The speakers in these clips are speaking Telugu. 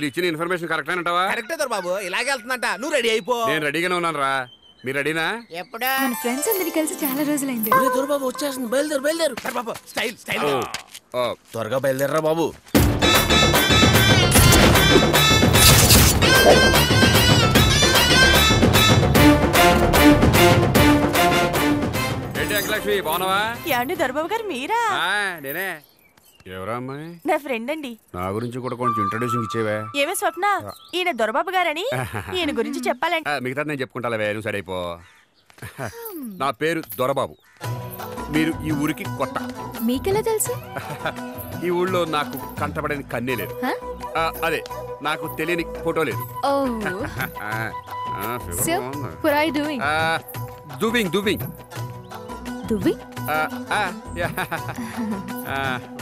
ఇచ్చిన ఇన్ఫర్మేషన్ కరెక్ట్ అంటావా కరెక్టే బాబు ఇలాగే వెళ్తుందంట నువ్వు రెడీ అయిపో నేను రెడీగానే ఉన్నాను రా మీరు రెడీనా ఎప్పుడా మన ఫ్రెండ్స్ అందరి కలిసి చాలా రోజులైంది దొరబాబు వచ్చేస్తుంది బయలుదేరు బయలుదేరు సరే బాబు స్టైల్ స్టైల్ ఓ, ఓ, త్వరగా బయలుదేరరా బాబు ఏంటి అంకలక్ష్మి బాగున్నావా యాండి దొరబాబు గారు మీరా ఆ, నేనే ఎవరా అమ్మాయి నా ఫ్రెండ్ అండి నా గురించి కూడా కొంచెం ఇంట్రొడ్యూసింగ్ ఇచ్చేవే ఏమే స్వప్న ఈయన దొరబాబు గారని ఈయన గురించి చెప్పాలండి ఆ, మిగతా నేను చెప్పుకుంటాలే నువ్వు సరైపో నా పేరు దొరబాబు మీరు ఈ ఊరికి కొత్త మీకెలా తెలుసు ఈ ఊళ్ళో నాకు కంటపడని కన్నే లేదు హ? ఆ, అదే నాకు తెలియని ఫోటో లేదు ఓ ఆ, ఆ, figure సో బాగుంది. what are you doing ఆ, దువ్వింగ్ దువ్వింగ్ దువ్వి ఆ, ఆ, యా. ఆ,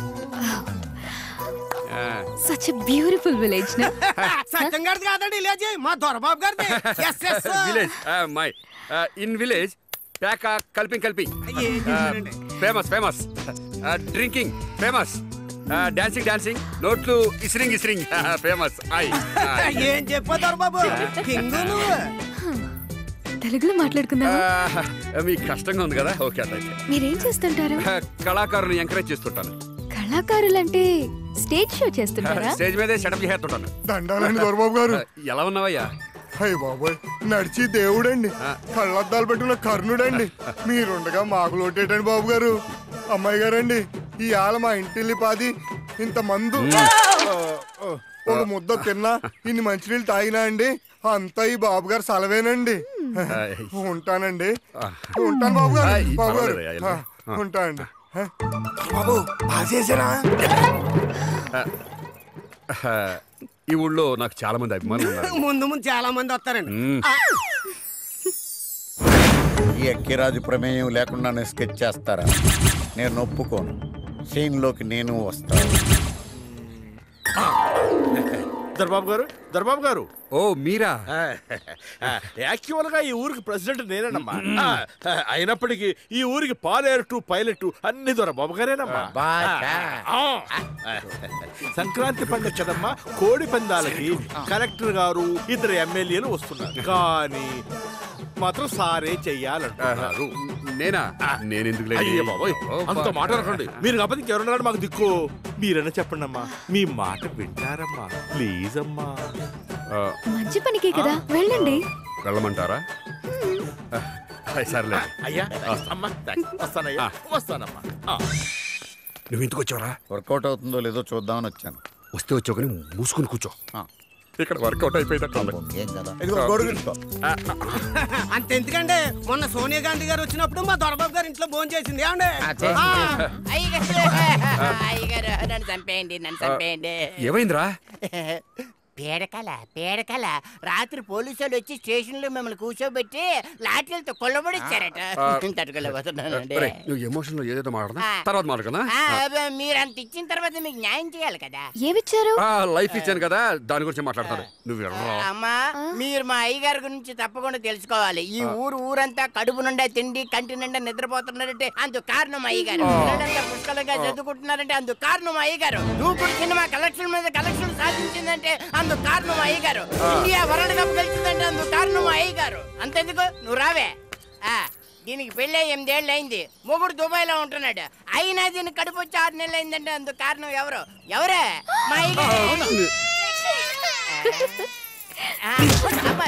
ఆ. సచ్ ఎ బ్యూటిఫుల్ విలేజ్ నా సత్యం గారిది కాదండి ఇలాజీ మా దొరబాబు గారిది S S village my in village ప్యాక కల్పింగ్ కల్పింగ్ ఏం చేశారండి? Famous famous drinking famous dancing dancing నోట్లు ఇస్రింగ్ ఇస్రింగ్ ఫేమస్ ఐ ఏం చెప్పా దొరబాబు కింగ్ నువ్వు తెలుగులో మాట్లాడుకుందామా మీకు కష్టంగా ఉంది కదా ఓకే అట్లయితే మీరేం చేస్తుంటారు ఆ, కళాకారుని ఎంకరేజ్ చేస్తుంటాను కళాకారులంటే స్టేజ్ షో చేస్తుంటారా స్టేజ్ మీదే సెటప్ చేస్తుంటాను దండాలండి దొరబాబు గారు ఎలా ఉన్నావయ్యా అయ్య బాబోయ్ నడిచి దేవుడండి కళ్ళద్దాలు పెట్టుకున్న కర్ణుడండి మీరుండగా మాకు లోటేటండి బాబు గారు అమ్మాయి గారండి ఈ ఆల మా ఇంటిల్లి పాది ఇంత మందు ఒక ముద్ద తిన్నా ఇన్ని మంచినీళ్ళు తాగినా అండి అంతా ఈ బాబు గారు సలవేనండి ఉంటానండి ఉంటాను బాబు ఆ, గారు ఈ బాబు గారు పర్వాలేదయ్యా, వెళ్ళి. ఆ, ఉంటానండి ఆ. బాబు బాగా చేసారా ఈ ఊళ్ళో నాకు చాలా మంది అభిమానులు ఉన్నారు ముందు ముందు చాలా మంది వస్తారండి మ్మ్. ఈ అక్కిరాజు ప్రమేయం లేకుండానే స్కెచ్ చేస్తారా నేను ఒప్పుకోను సీన్లోకి నేను వస్తాను దర్బాబు గారు దర్బాబు గారు ఓ మీరా యాక్చువల్ గా ఈ ఊరికి ప్రెసిడెంట్ నేనేనమ్మా ఆ, అయినప్పటికీ ఈ ఊరికి పాలేరు పైలట్ అన్ని దొరబాబు గారేనమ్మా బాషా. ఆ. సంక్రాంతి పండుగ కదమ్మా కోడి పందాలకి కలెక్టర్ గారు ఇద్దరు ఎమ్మెల్యేలు వస్తున్నారు కానీ మాత్రం సారే చెయ్యాలంటున్నారు నేనా నేను ఎందుకు అయ్యే బాబోయ్ అంత మాట అనకండి మీరు కాకపోతే ఇంకెవరున్నాడు మాకు దిక్కు మీరైనా చెప్పండి అమ్మా మీ మాట వింటారమ్మా ప్లీజ్ అమ్మా మంచి పనికే కదా వెళ్ళండి వెళ్ళమంటారా అయ్ సర్లే అయ్యా అమ్మా వస్తానయ్యా వస్తానమ్మా ఆ. నువ్వు ఇంటికి వచ్చావరా వర్కౌట్ అవుతుందో లేదో చూద్దామని వచ్చాను వస్తే వచ్చావు కానీ మూసుకుని కూర్చో ఆ. ఇక్కడ వర్కౌట్ అయిపోయిందట ఏం కదా ఇదిగో గొడుగు తీసుకో. అంత ఎందుకంటే మొన్న సోనియా గాంధీ గారు వచ్చినప్పుడు మా దొరబాబు గారు ఇంట్లో భోజనం చేసింది ఏమండి ఆ, చేసి, ఆ. అయ్యగారు అయ్యగారు నన్ను చంపేయండి నన్ను చంపేయండి ఏమైందిరా పేడకల పేడకల రాత్రి పోలీసు వాళ్ళు వచ్చి స్టేషన్ లో మిమ్మల్ని కూర్చోబెట్టి లాఠీలతో కొల్లబడిచ్చారట తట్టుకోలేకపోతున్నానండి ఒరేయ్, నువ్వు ఎమోషన్ లో ఏదేదో మాట్లాడదా ఆ. తర్వాత మాట్లాడదా ఆ, అబ్బే, మీరు అంత ఇచ్చిన తర్వాత మీకు న్యాయం చేయాలి కదా ఏమిచ్చారు లైఫ్ ఇచ్చాను కదా దాని గురించి మాట్లాడతాను నువ్వు వెళ్ళరా అమ్మా మీరు మా అయ్యగారి గురించి తప్పకుండా తెలుసుకోవాలి ఈ ఊరు ఊరంతా కడుపు నిండా తిండి కంటి నిండా నిద్రపోతున్నారంటే అందుకు కారణం మా అయ్యగారు పిల్లలంతా పుష్కలంగా చదువుకుంటున్నారంటే అందుకు కారణం మా అయ్యగారు దూకుడు సినిమా కలెక్షన్ మీద కలెక్షన్ సాధించిందంటే అందుకు కారణం మా అయ్యగారు ఇండియా వరల్డ్ కప్ గెలిచిందంటే అందుకు కారణం మా అయ్యగారు అంతెందుకు నువ్వు రావే ఆ దీనికి పెళ్ళి ఎనిమిదేళ్ళు అయింది మొగుడు దుబాయ్ లో ఉంటున్నాడు అయినా దీనికి కడుపు వచ్చి ఆరు నెలలు అయిందంటే అందుకు కారణం ఎవరు ఎవరే మా అయ్యగారు ఆ, అబ్బా,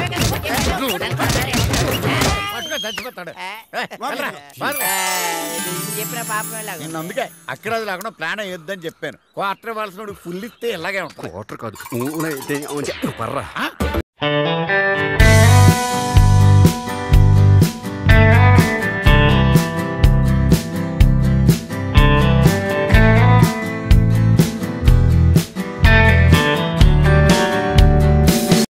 పట్టుకో, చచ్చిపోతాడు ఆ, వెళ్ళరా, వెళ్ళరా. ఆ, నువ్వు చెప్పిన పాపం ఎలాగో. నేను అందుకే అక్కిరాజు లేకుండా ప్లాన్ అయ్యొద్దని చెప్పాను క్వార్టర్ ఇవ్వాల్సిన ఫుల్ ఇస్తే ఇలాగే ఉంటుంది క్వార్టర్ కాదు ఊ, ఊ, అయితే, ఊ, చెప్పు, పర్రా ఆ?